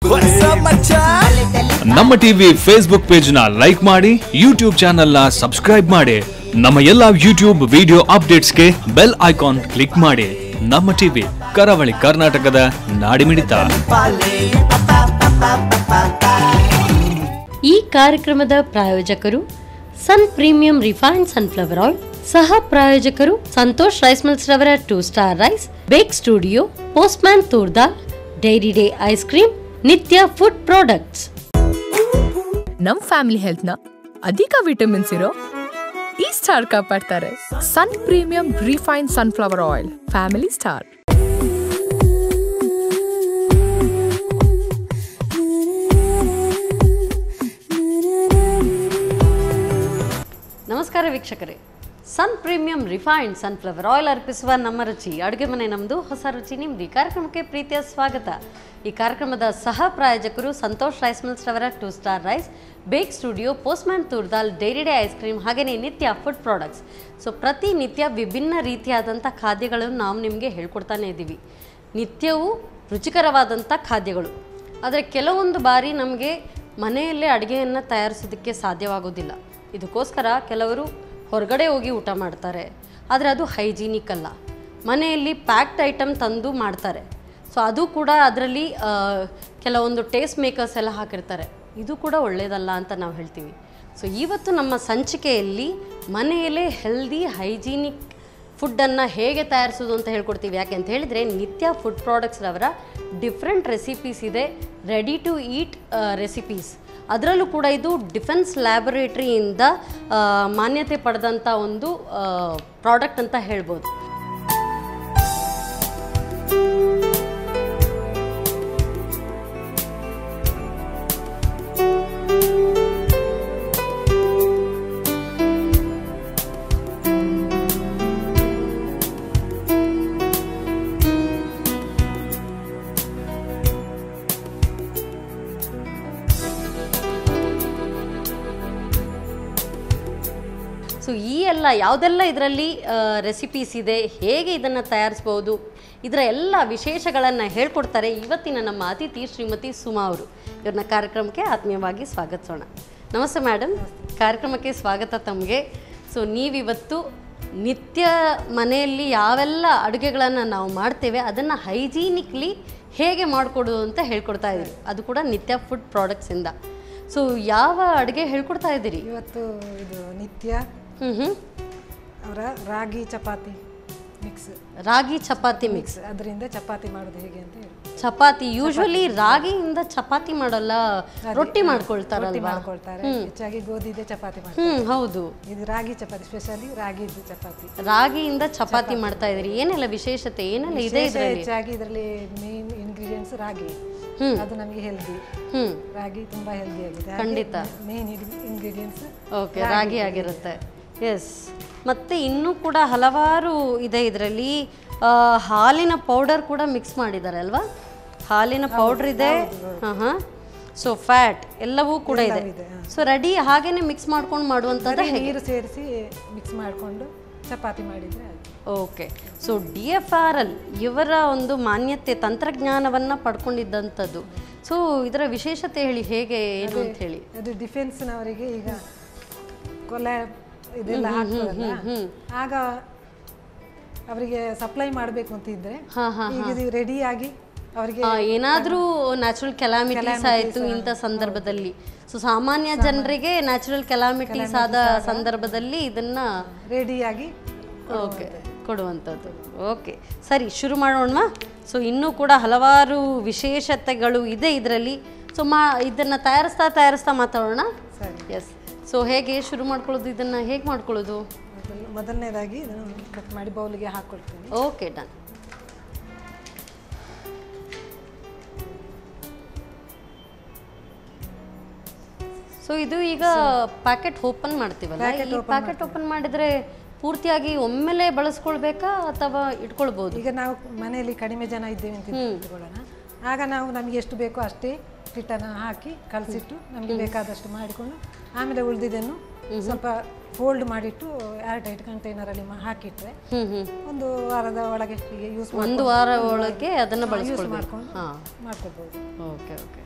ನಮ್ಮ TV Facebook page ನ like ಮಾಡಿ ಯೂಟ್ಯೂಬ್ ಚಾನೆಲ್ ನ ಸಬ್ಸ್ಕ್ರೈಬ್ ಮಾಡಿ ನಮ್ಮ ಎಲ್ಲಾ ಯೂಟ್ಯೂಬ್ ವಿಡಿಯೋ ಅಪ್ಡೇಟ್ಸ್ಗೆ ಬೆಲ್ ಐಕಾನ್ ಕ್ಲಿಕ್ ಮಾಡಿ ನಮ್ಮ ಟಿವಿ ಕರಾವಳಿ ಕರ್ನಾಟಕದ ನಾಡಿಮಿಡಿತ ಈ ಕಾರ್ಯಕ್ರಮದ ಪ್ರಾಯೋಜಕರು Sun Premium refined sunflower oil ಸಹ ಪ್ರಾಯೋಜಕರು ಸಂತೋಷ್ ರೈಸ್ ಮಿಲ್ಸ್ ರವರ two star rice bake studio postman toor dal dairy day ice cream Nitya food products ನಮ್ ಫ್ಯಾಮಿಲಿ ಹೆಲ್ತ್ ನ ಅಧಿಕ ವಿಟಮಿನ್ಸ್ ಇರೋ ಈ ಸ್ಟಾರ್ ಕಾಪಾಡ್ತಾರೆ Sun Premium refine sunflower oil family star ನಮಸ್ಕಾರ ವೀಕ್ಷಕರೇ Sun Premium refined sunflower oil ಅರ್ಪಿಸುವ ನಮ್ಮ ರುಚಿ ಅಡುಗೆ ಮನೆ ನಮ್ಮದು ಹೊಸ ರುಚಿ ನಿಮ್ದು ಈ ಕಾರ್ಯಕ್ರಮಕ್ಕೆ ಪ್ರೀತಿಯ ಸ್ವಾಗತ ಈ ಕಾರ್ಯಕ್ರಮದ ಸಹ ಪ್ರಾಯೋಜಕರು ಸಂತೋಷ್ ರೈಸ್ ಮಿಲ್ಸ್ ರವರ two star rice bake studio postman toor dal dairy day ice cream ಹಾಗೆಯೇ ನಿತ್ಯ ಫುಡ್ ಪ್ರಾಡಕ್ಟ್ಸ್ ಸೊ ಪ್ರತಿನಿತ್ಯ ವಿಭಿನ್ನ ರೀತಿಯಾದಂಥ ಖಾದ್ಯಗಳನ್ನು ನಾವು ನಿಮಗೆ ಹೇಳ್ಕೊಡ್ತಾನೆ ಇದ್ದೀವಿ ನಿತ್ಯವೂ ರುಚಿಕರವಾದಂಥ ಖಾದ್ಯಗಳು ಆದರೆ ಕೆಲವೊಂದು ಬಾರಿ ನಮಗೆ ಮನೆಯಲ್ಲೇ ಅಡುಗೆಯನ್ನು ತಯಾರಿಸೋದಕ್ಕೆ ಸಾಧ್ಯವಾಗೋದಿಲ್ಲ ಇದಕ್ಕೋಸ್ಕರ ಕೆಲವರು ಹೊರಗಡೆ ಹೋಗಿ ಊಟ ಮಾಡ್ತಾರೆ ಆದರೆ ಅದು ಹೈಜೀನಿಕ್ ಅಲ್ಲ ಮನೆಯಲ್ಲಿ ಪ್ಯಾಕ್ಡ್ ಐಟಮ್ ತಂದು ಮಾಡ್ತಾರೆ ಸೊ ಅದು ಕೂಡ ಅದರಲ್ಲಿ ಕೆಲವೊಂದು ಟೇಸ್ಟ್ ಮೇಕರ್ಸ್ ಎಲ್ಲ ಹಾಕಿರ್ತಾರೆ ಇದು ಕೂಡ ಒಳ್ಳೆಯದಲ್ಲ ಅಂತ ನಾವು ಹೇಳ್ತೀವಿ ಸೊ ಇವತ್ತು ನಮ್ಮ ಸಂಚಿಕೆಯಲ್ಲಿ ಮನೆಯಲ್ಲೇ ಹೆಲ್ದಿ ಹೈಜೀನಿಕ್ ಫುಡ್ಡನ್ನು ಹೇಗೆ ತಯಾರಿಸೋದು ಅಂತ ಹೇಳ್ಕೊಡ್ತೀವಿ ಯಾಕೆ ಅಂತ ಹೇಳಿದರೆ ನಿತ್ಯ ಫುಡ್ ಪ್ರಾಡಕ್ಟ್ಸ್ ರವರ ಡಿಫ್ರೆಂಟ್ ರೆಸಿಪೀಸ್ ಇದೆ ರೆಡಿ ಟು ಈಟ್ ರೆಸಿಪೀಸ್ ಅದರಲ್ಲೂ ಕೂಡ ಇದು ಡಿಫೆನ್ಸ್ ಲ್ಯಾಬೊರೇಟರಿಯಿಂದ ಮಾನ್ಯತೆ ಪಡೆದಂಥ ಒಂದು ಪ್ರಾಡಕ್ಟ್ ಅಂತ ಹೇಳ್ಬೋದು ಸೊ ಈ ಎಲ್ಲ ಯಾವುದೆಲ್ಲ ಇದರಲ್ಲಿ ರೆಸಿಪೀಸ್ ಇದೆ ಹೇಗೆ ಇದನ್ನು ತಯಾರಿಸ್ಬೋದು ಇದರ ಎಲ್ಲ ವಿಶೇಷಗಳನ್ನು ಹೇಳ್ಕೊಡ್ತಾರೆ ಇವತ್ತಿನ ನಮ್ಮ ಅತಿಥಿ ಶ್ರೀಮತಿ ಸುಮಾ ಅವರು ಇವ್ರನ್ನ ಕಾರ್ಯಕ್ರಮಕ್ಕೆ ಆತ್ಮೀಯವಾಗಿ ಸ್ವಾಗತಿಸೋಣ ನಮಸ್ತೆ ಮೇಡಮ್ ಕಾರ್ಯಕ್ರಮಕ್ಕೆ ಸ್ವಾಗತ ತಮಗೆ ಸೊ ನೀವಿವತ್ತು ನಿತ್ಯ ಮನೆಯಲ್ಲಿ ಯಾವೆಲ್ಲ ಅಡುಗೆಗಳನ್ನು ನಾವು ಮಾಡ್ತೇವೆ ಅದನ್ನು ಹೈಜೀನಿಕ್ಲಿ ಹೇಗೆ ಮಾಡಿಕೊಡೋದು ಅಂತ ಹೇಳ್ಕೊಡ್ತಾ ಇದ್ದೀವಿ ಅದು ಕೂಡ ನಿತ್ಯ ಫುಡ್ ಪ್ರಾಡಕ್ಟ್ಸಿಂದ ಸೊ ಯಾವ ಅಡುಗೆ ಹೇಳ್ಕೊಡ್ತಾ ಇದ್ದೀರಿ ಇವತ್ತು ಇದು ನಿತ್ಯ ಹ್ಞೂ ಹ್ಞೂ ಅವರ ರಾಗಿ ಚಪಾತಿ ಮಿಕ್ಸ್ ರಾಗಿ ಚಪಾತಿ ಮಿಕ್ಸ್ ಅದರಿಂದ ಚಪಾತಿ ಮಾಡೋದು ಹೇಗೆ ಅಂತ ಹೇಳಿ ಚಪಾತಿ ಯೂಶುವಲಿ ರಾಗಿಯಿಂದ ಚಪಾತಿ ಮಾಡಲ್ಲ ರೊಟ್ಟಿ ರೊಟ್ಟಿ ಮಾಡ್ಕೊಳ್ತಾರಲ್ವಾ ಮಾಡ್ಕೊಳ್ತಾರೆ ಹೆಚ್ಚಾಗಿ ಗೋಧಿದೆ ಚಪಾತಿ ಮಾಡ್ತಾರೆ ಹ್ಮ್ ಹೌದು ಇದು ರಾಗಿ ಚಪಾತಿ ಸ್ಪೆಷಲಿ ರಾಗಿದು ಚಪಾತಿ ರಾಗಿಯಿಂದ ಚಪಾತಿ ಮಾಡ್ತಾ ಇದ್ರಿ ಏನೆಲ್ಲ ವಿಶೇಷತೆ ಏನೆಲ್ಲ ಇದೆ ವಿಶೇಷ ಇದರಲ್ಲಿ ಹೆಚ್ಚಾಗಿ ಇದರಲ್ಲಿ ಮೇನ್ ಇಂಗ್ರೀಡಿಯೆಂಟ್ಸ್ ರಾಗಿ ಹ್ಮ್. ಅದು ನಮಗೆ ಹೆಲ್ದಿ ಹ್ಮ್ ರಾಗಿ ತುಂಬಾ ಹೆಲ್ದಿ ಆಗಿದೆ ಖಂಡಿತ. ಮೇನ್ ಇಂಗ್ರೀಡಿಯೆಂಟ್ಸ್ ಓಕೆ ರಾಗಿ ಆಗಿರುತ್ತೆ ಎಸ್ ಮತ್ತೆ ಇನ್ನೂ ಕೂಡ ಹಲವಾರು ಇದೆ ಇದರಲ್ಲಿ ಹಾಲಿನ ಪೌಡರ್ ಕೂಡ ಮಿಕ್ಸ್ ಮಾಡಿದ್ದಾರೆ ಅಲ್ವಾ ಹಾಲಿನ ಪೌಡರ್ ಇದೆ ಹಾಂ ಹಾಂ ಸೊ ಫ್ಯಾಟ್ ಎಲ್ಲವೂ ಕೂಡ ಇದೆ ಸೊ ರೆಡಿ ಹಾಗೇನೆ ಮಿಕ್ಸ್ ಮಾಡ್ಕೊಂಡು ಮಾಡುವಂಥದ್ದು ಹೇಗೆ ನೀರು ಸೇರಿಸಿ ಮಿಕ್ಸ್ ಮಾಡಿಕೊಂಡು ಚಪಾತಿ ಮಾಡಿದ್ರೆ ಆಯ್ತು okay so D F R L ಇವರ ಒಂದು ಮಾನ್ಯತೆ ತಂತ್ರಜ್ಞಾನವನ್ನು ಪಡ್ಕೊಂಡಿದ್ದಂಥದ್ದು ಸೊ ಇದರ ವಿಶೇಷತೆ ಹೇಳಿ ಹೇಗೆ ಏನು ಅಂತ ಹೇಳಿ ಅದು ಡಿಫೆನ್ಸ್ನವರಿಗೆ ಈಗ ಕೊಲೆ ಇದೆಲ್ಲ ಹಾಕ್ತಾರಲ್ಲ ಆಗ ಅವರಿಗೆ ಸಪ್ಲೈ ಮಾಡಬೇಕು ಅಂತ ಇದ್ರೆ ಹಾಂ ಹಾಂ ಈಗ ಇದು ರೆಡಿ ಆಗಿ ಅವರಿಗೆ ಏನಾದರೂ ನ್ಯಾಚುರಲ್ ಕೆಲಾಮಿಟೀಸ್ ಆಯಿತು ಇಂಥ ಸಂದರ್ಭದಲ್ಲಿ ಸೊ ಸಾಮಾನ್ಯ ಜನರಿಗೆ ನ್ಯಾಚುರಲ್ ಕೆಲಾಮಿಟೀಸ್ ಆದ ಸಂದರ್ಭದಲ್ಲಿ ಇದನ್ನ ರೆಡಿಯಾಗಿ ಓಕೆ ಕೊಡುವಂಥದ್ದು ಓಕೆ ಸರಿ ಶುರು ಮಾಡೋಣ ಸೊ ಇನ್ನೂ ಕೂಡ ಹಲವಾರು ವಿಶೇಷತೆಗಳು ಇದೆ ಇದರಲ್ಲಿ ಸೊ ಮಾ ಇದನ್ನು ತಯಾರಿಸ್ತಾ ತಯಾರಿಸ್ತಾ ಮಾತಾಡೋಣ ಸರಿ ಎಸ್ ಸೊ ಹೇಗೆ ಶುರು ಮಾಡ್ಕೊಳ್ಳೋದು ಇದನ್ನು ಹೇಗೆ ಮಾಡ್ಕೊಳ್ಳೋದು ಮೊದಲ್- ಮೊದಲನೇದಾಗಿ ಇದನ್ನು ಕಟ್ ಮಾಡಿ ಬೌಲಿಗೆ ಹಾಕ್ಕೊಳ್ತೀನಿ ಓಕೆ ಡನ್ ಸೊ ಇದು ಈಗ ಪ್ಯಾಕೆಟ್ ಓಪನ್ ಮಾಡ್ತೀವಲ್ಲ ಈ ಪ್ಯಾಕೆಟ್ ಓಪನ್ ಮಾಡಿದ್ರೆ ಪೂರ್ತಿಯಾಗಿ ಒಮ್ಮೆಲೆ ಬಳಸ್ಕೊಳ್ಬೇಕಾ ಅಥವಾ ಇಟ್ಕೊಳ್ಬೋದು ಈಗ ನಾವು ಮನೆಯಲ್ಲಿ ಕಡಿಮೆ ಜನ ಇದ್ದೇವೆ ಅಂತ ಇಟ್ಕೊಳ್ಳೋಣ ಆಗ ನಾವು ನಮಗೆ ಎಷ್ಟು ಬೇಕೋ ಅಷ್ಟೇ ಹಿಟ್ಟನ್ನು ಹಾಕಿ ಕಲಸಿಟ್ಟು ನಮಗೆ ಬೇಕಾದಷ್ಟು ಮಾಡಿಕೊಂಡು ಆಮೇಲೆ ಉಳಿದಿದ್ದನ್ನು ಸ್ವಲ್ಪ ಫೋಲ್ಡ್ ಮಾಡಿಟ್ಟು ಏರ್ ಟೈಟ್ ಕಂಟೈನರಲ್ಲಿ ಹಾಕಿಟ್ರೆ ಹ್ಮ್ ಹ್ಮ್ ಒಂದು ವಾರದ ಒಳಗೆ ಹೀಗೆ ಯೂಸ್ ಒಂದು ವಾರ ಒಳಗೆ ಅದನ್ನ ಯೂಸ್ ಬಳಸ್ಕೊಳ್ಬೇಕು ಮಾಡ್ಕೊಂಡು ಹಾ ಮಾಡ್ಕೊಳ್ಬೋದು ಓಕೆ ಓಕೆ